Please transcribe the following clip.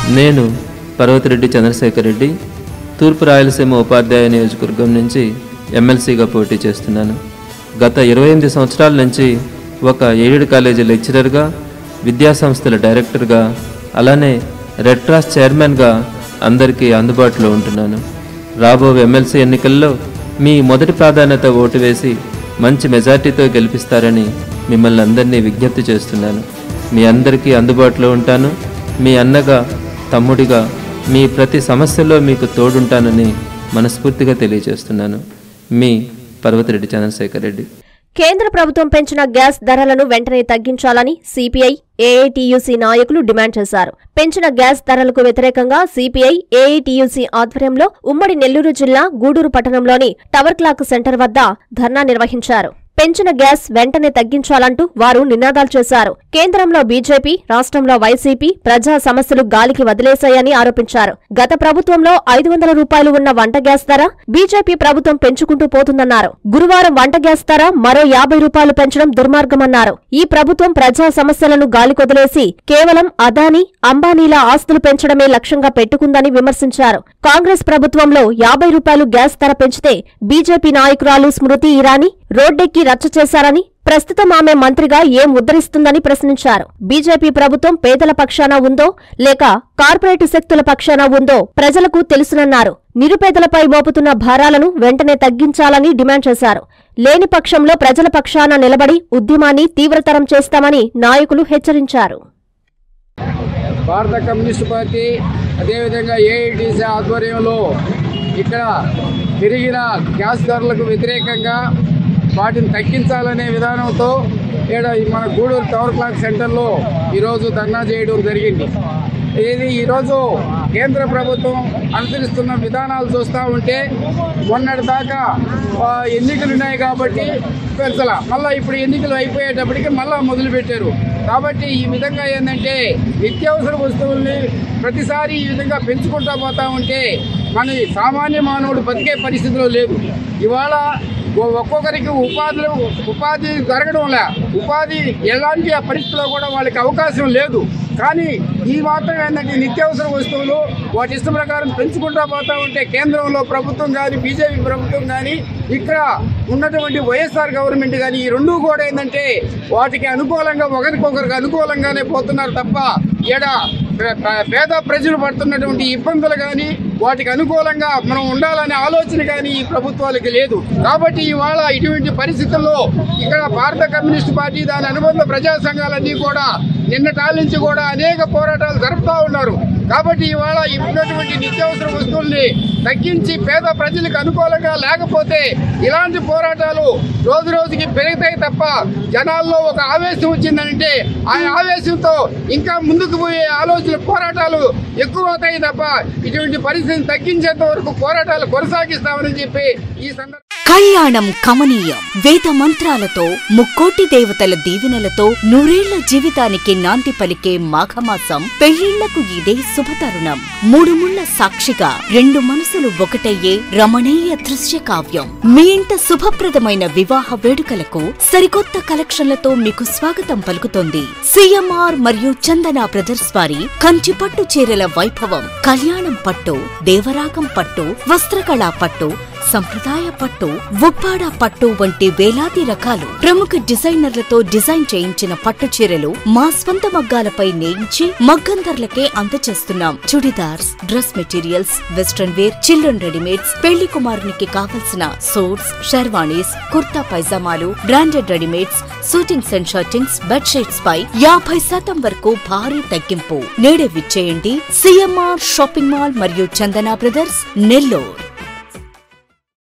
నేను పర్వతిరెడ్డి చంద్రశేఖర్ రెడ్డి తూర్పు రాయలసీమ ఉపాధ్యాయ నియోజకవర్గం నుంచి ఎమ్మెల్సీగా పోటీ చేస్తున్నాను గత ఇరవై ఎనిమిది సంవత్సరాల నుంచి ఒక ఎయిడెడ్ కాలేజీ లెక్చరర్గా విద్యాసంస్థల డైరెక్టర్గా అలానే రెడ్ క్రాస్ చైర్మన్గా అందరికీ అందుబాటులో ఉంటున్నాను రాబో ఎమ్మెల్సీ ఎన్నికల్లో మీ మొదటి ప్రాధాన్యత ఓటు వేసి మంచి మెజార్టీతో గెలిపిస్తారని మిమ్మల్ని అందరినీ విజ్ఞప్తి చేస్తున్నాను మీ అందరికీ అందుబాటులో ఉంటాను మీ అన్నగా తమ్ముడిగా మీ ప్రతి సమస్యలో మీకు తోడుంటానని మనస్ఫూర్తిగా తెలియజేస్తున్నాను మీ పర్వతిరెడ్డి చంద్రశేఖర్ రెడ్డి కేంద్ర ప్రభుత్వం పెంచిన గ్యాస్ ధరలను వెంటనే తగ్గించాలని సిపిఐ ఏఐటియుసి నాయకులు డిమాండ్ చేశారు పెంచిన గ్యాస్ ధరలకు వ్యతిరేకంగా సిపిఐ ఏఐటియుసి ఆధ్వర్యంలో ఉమ్మడి నెల్లూరు జిల్లా గూడూరు పట్టణంలోని టవర్ క్లాక్ సెంటర్ వద్ద ధర్నా నిర్వహించారు పెంచిన గ్యాస్ వెంటనే తగ్గించాలంటూ వారు నినాదాలు చేశారు కేంద్రంలో బీజేపీ రాష్ట్రంలో వైసీపీ ప్రజా సమస్యలు గాలికి వదిలేశాయని ఆరోపించారు గత ప్రభుత్వంలో ఐదు వందల రూపాయలు ఉన్న వంట గ్యాస్ ధర బీజేపీ ప్రభుత్వం పెంచుకుంటూ పోతుందన్నారు గురువారం వంట గ్యాస్ ధర మరో యాభై రూపాయలు పెంచడం దుర్మార్గమన్నారు ఈ ప్రభుత్వం ప్రజా సమస్యలను గాలికొదిలేసి కేవలం అదానీ అంబానీల ఆస్తులు పెంచడమే లక్ష్యంగా పెట్టుకుందని విమర్శించారు కాంగ్రెస్ ప్రభుత్వంలో యాభై రూపాయలు గ్యాస్ ధర పెంచితే బీజేపీ నాయకురాలు స్మృతి ఇరానీ రోడ్డెక్కి రచ్చ చేశారని ప్రస్తుతం ఆమె మంత్రిగా ఏం ఉద్ధరిస్తుందని ప్రశ్నించారు బీజేపీ ప్రభుత్వం పేదల పక్షాన ఉందో లేక కార్పొరేట్ శక్తుల పక్షాన ఉందో ప్రజలకు తెలుసునన్నారు నిరుపేదలపై మోపుతున్న భారాలను వెంటనే తగ్గించాలని డిమాండ్ చేశారు లేని పక్షంలో ప్రజల పక్షాన నిలబడి ఉద్యమాన్ని తీవ్రతరం చేస్తామని నాయకులు హెచ్చరించారు భారత కమ్యూనిస్ట్ పార్టీ అదేవిధంగా ఏఐటీసీ ఆధ్వర్యంలో ఇక్కడ పెరిగిన గ్యాస్ ధరలకు వ్యతిరేకంగా వాటిని తగ్గించాలనే విధానంతో ఇక్కడ ఈ మన గూడూరు టవర్ క్లాక్ సెంటర్లో ఈరోజు ధర్నా చేయడం జరిగింది ఇది ఈరోజు కేంద్ర ప్రభుత్వం అనుసరిస్తున్న విధానాలు చూస్తూ ఉంటే మొన్నటి దాకా ఆ, ఎన్నికలు ఉన్నాయి కాబట్టి పెంచలా మళ్ళీ ఇప్పుడు ఎన్నికలు అయిపోయేటప్పటికి మళ్ళీ మొదలుపెట్టారు కాబట్టి ఈ విధంగా ఏంటంటే నిత్యావసర వస్తువుల్ని ప్రతిసారి ఈ విధంగా పెంచుకుంటా పోతా ఉంటే మన సామాన్య మానవుడు బతికే పరిస్థితిలో లేదు ఇవాళ ఒ- ఒక్కొక్కరికి ఉపాధులు ఉపాధి జరగడం లే ఉపాధి ఎలాంటి ఆ పరిస్థితిలో కూడా వాళ్ళకి అవకాశం లేదు కానీ ఈ మాత్రం ఏంటంటే నిత్యావసర వస్తువులు వాటి ఇష్టం ప్రకారం పెంచుకుంటా పోతా ఉంటే కేంద్రంలో ప్రభుత్వం కానీ బీజేపీ ప్రభుత్వం కానీ ఇక్కడ ఉన్నటువంటి వైఎస్ఆర్ గవర్నమెంట్ కానీ ఈ రెండు కూడా ఏంటంటే వాటికి అనుకూలంగా ఒకరికొకరికి అనుకూలంగానే పోతున్నారు తప్ప ఈడ పే- పే- పేద ప్రజలు పడుతున్నటువంటి ఇబ్బందులు కానీ వాటికి అనుకూలంగా మనం ఉండాలనే ఆలోచన కానీ ఈ ప్రభుత్వాలకి లేదు కాబట్టి ఇవాళ ఇటువంటి పరిస్థితుల్లో ఇక్కడ భారత కమ్యూనిస్ట్ పార్టీ దాని అనుబంధ ప్రజా సంఘాలన్నీ కూడా నిన్నటాల నుంచి కూడా అనేక పోరాటాలు జరుపుతూ ఉన్నారు కాబట్టి ఇవాళ ఉన్నటువంటి నిత్యావసర వస్తువుల్ని తగ్గించి పేద ప్రజలకు అనుకూలంగా లేకపోతే ఇలాంటి పోరాటాలు రోజు రోజుకి పెరుగుతాయి తప్ప జనాల్లో ఒక ఆవేశం వచ్చిందంటే ఆ ఆవేశంతో ఇంకా ముందుకు పోయే ఆలోచన పోరాటాలు ఎక్కువ అవుతాయి తప్ప ఇటువంటి పరిస్థితిని తగ్గించేంత వరకు పోరాటాలు కొనసాగిస్తామని చెప్పి ఈ సందర్భంగా కళ్యాణం కమనీయం వేద మంత్రాలతో ముక్కోటి దేవతల దీవెనలతో నూరేళ్ల జీవితానికి నాంది పలికే మాఘమాసం పెళ్లిళ్లకు ఇదే శుభతరుణం మూడు ముళ్ల సాక్షిగా రెండు మనసులు ఒకటయ్యే రమణీయ దృశ్య కావ్యం మీ ఇంట శుభప్రదమైన వివాహ వేడుకలకు సరికొత్త కలెక్షన్లతో మీకు స్వాగతం పలుకుతోంది సిఎంఆర్ మరియు చందన బ్రదర్స్ వారి కంచి పట్టు చీరల వైభవం కళ్యాణం పట్టు దేవరాగం పట్టు వస్త్రకళా పట్టు సంప్రదాయ పట్టు ఉప్పాడ పట్టు వంటి వేలాది రకాలు ప్రముఖ డిజైనర్లతో డిజైన్ చేయించిన పట్టు చీరలు మా స్వంత మగ్గాలపై నేయించి మగ్గం ధరలకే అందజేస్తున్నాం churidars dress materials western wear children readymades పెళ్లి కుమారునికి కావలసిన సూట్స్ షెర్వాణీస్ కుర్తా పైజామాలు branded readymades suitings and shirtings bedsheets పై యాభై శాతం వరకు భారీ తగ్గింపు నేడే విచ్చేయండి సిఎంఆర్ షాపింగ్ మాల్ మరియు చందన బ్రదర్స్ నెల్లూరు